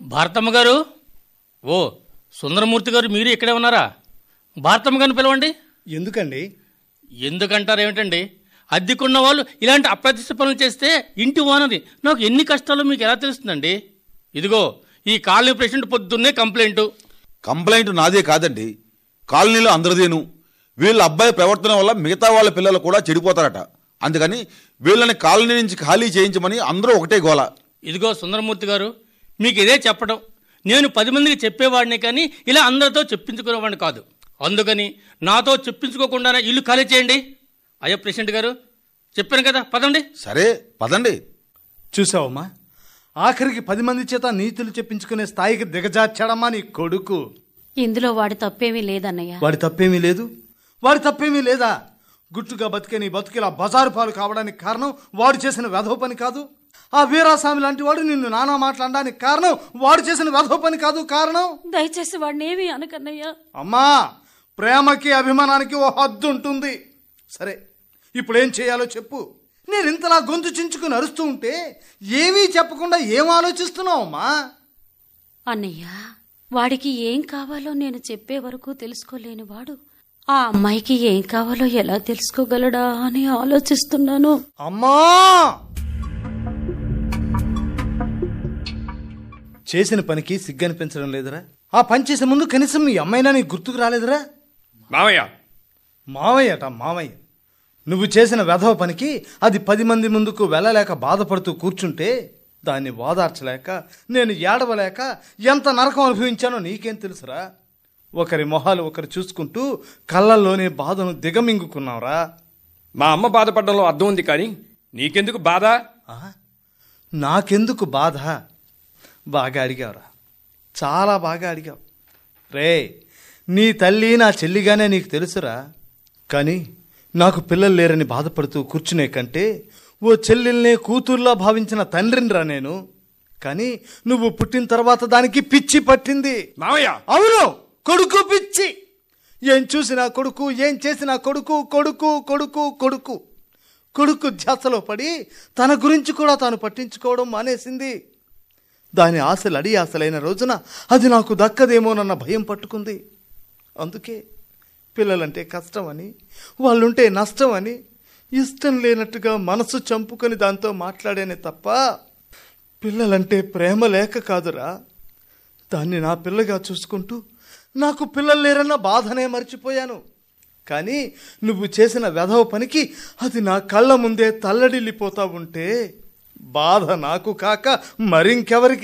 భారతమ్మ గారు ఓ సుందరమూర్తి గారు మీరు ఇక్కడే ఉన్నారా భారతమ్మ గారిని పిలవండి ఎందుకండి ఎందుకంటారు ఏమిటండి అద్దెకున్న వాళ్ళు ఇలాంటి అప్రతిష్ట పనులు చేస్తే ఇంటి ఓనది నాకు ఎన్ని కష్టాలు మీకు ఎలా తెలుస్తుందండి ఇదిగో ఈ కాలనీ ప్రెసిడెంట్ పొద్దున్నే కంప్లైంట్ కంప్లైంట్ నాదే కాదండి కాలనీలో అందరిదేను వీళ్ళ అబ్బాయి ప్రవర్తన వల్ల మిగతా వాళ్ళ పిల్లలు కూడా చెడిపోతారట అందుకని వీళ్ళని కాలనీ నుంచి ఖాళీ చేయించమని అందరూ ఒకటే గోల ఇదిగో సుందరమూర్తి గారు మీకు ఇదే చెప్పడం నేను పది మందికి చెప్పేవాడిని కానీ ఇలా అందరితో చెప్పించుకునేవాడిని కాదు అందుకని నాతో చెప్పించుకోకుండానే ఇల్లు ఖాళీ చేయండి అయ్యో ప్రెసిడెంట్ గారు చెప్పాను కదా పదండి సరే పదండి చూసావమ్మా ఆఖరికి పది మంది చేత నీతులు చెప్పించుకునే స్థాయికి దిగజార్చాడమ్మా నీ కొడుకు ఇందులో వాడి తప్పేమీ లేదన్నయ్య వాడి తప్పేమీ లేదు వాడి తప్పేమీ లేదా గుట్టుగా బతికే నీ బతుకిలా బజారు పాలు కావడానికి కారణం వాడు చేసిన వెధవ పని కాదు ఆ వీరాస్వామి లాంటి వాడు నిన్ను నానా మాట్లాడడానికి కారణం వాడు చేసిన వెధవ పని కాదు కారణం దయచేసి వాడిని ఏమీ అనకన్నయ్య అమ్మా ప్రేమకి అభిమానానికి ఓ హద్దు ఉంటుంది సరే ఇప్పుడు ఏం చేయాలో చెప్పు నేను ఇంతలా గొంతు చించుకుని అరుస్తూ ఉంటే ఏమీ చెప్పకుండా ఏం ఆలోచిస్తున్నావు అమ్మా అన్నయ్య వాడికి ఏం కావాలో నేను చెప్పే వరకు తెలుసుకోలేని వాడు ఆ అమ్మాయికి ఏం కావాలో ఎలా తెలుసుకోగలడా అని ఆలోచిస్తున్నాను అమ్మా చేసిన పనికి సిగ్గనిపించడం లేదురా ఆ పని చేసే ముందు కనీసం మీ అమ్మాయినా నీకు గుర్తుకు రాలేదురా మావయ్య మావయ్యట మావయ్య నువ్వు చేసిన వెధవ పనికి అది పది మంది ముందుకు వెళ్ళలేక బాధపడుతూ కూర్చుంటే దాన్ని ఓదార్చలేక నేను ఏడవలేక ఎంత నరకం అనుభవించానో నీకేం తెలుసురా ఒకరి మొహాలు ఒకరు చూసుకుంటూ కళ్ళల్లోనే బాధను దిగమింగుకున్నావురా మా అమ్మ బాధపడడంలో అర్థం ఉంది కానీ నీకెందుకు బాధ ఆ? నాకెందుకు బాధ బాగా అడిగావురా చాలా బాగా అడిగావు రే నీ తల్లి నా చెల్లిగానే నీకు తెలుసురా కానీ నాకు పిల్లలు లేరని బాధపడుతూ కూర్చునే కంటే ఓ చెల్లెల్నే కూతుర్లా భావించిన తండ్రినిరా నేను కానీ నువ్వు పుట్టిన తర్వాత దానికి పిచ్చి పట్టింది మావయ్య అవును కొడుకు పిచ్చి ఏం చూసినా కొడుకు ఏం చేసినా కొడుకు కొడుకు కొడుకు కొడుకు కొడుకు ధ్యాసలో పడి తన గురించి కూడా తాను పట్టించుకోవడం మానేసింది దాని ఆశలు అడి ఆశలైన రోజున అది నాకు దక్కదేమోనన్న భయం పట్టుకుంది అందుకే పిల్లలంటే కష్టమని వాళ్ళుంటే నష్టం అని ఇష్టం లేనట్టుగా మనసు చంపుకొని దాంతో మాట్లాడేనే తప్ప పిల్లలంటే ప్రేమ లేక కాదురా దాన్ని నా పిల్లగా చూసుకుంటూ నాకు పిల్లలు లేరన్న బాధనే మర్చిపోయాను కానీ నువ్వు చేసిన వెధవ పనికి అది నా కళ్ళ ముందే తల్లడిల్లిపోతా ఉంటే బాధ నాకు కాక మరింకెవరికి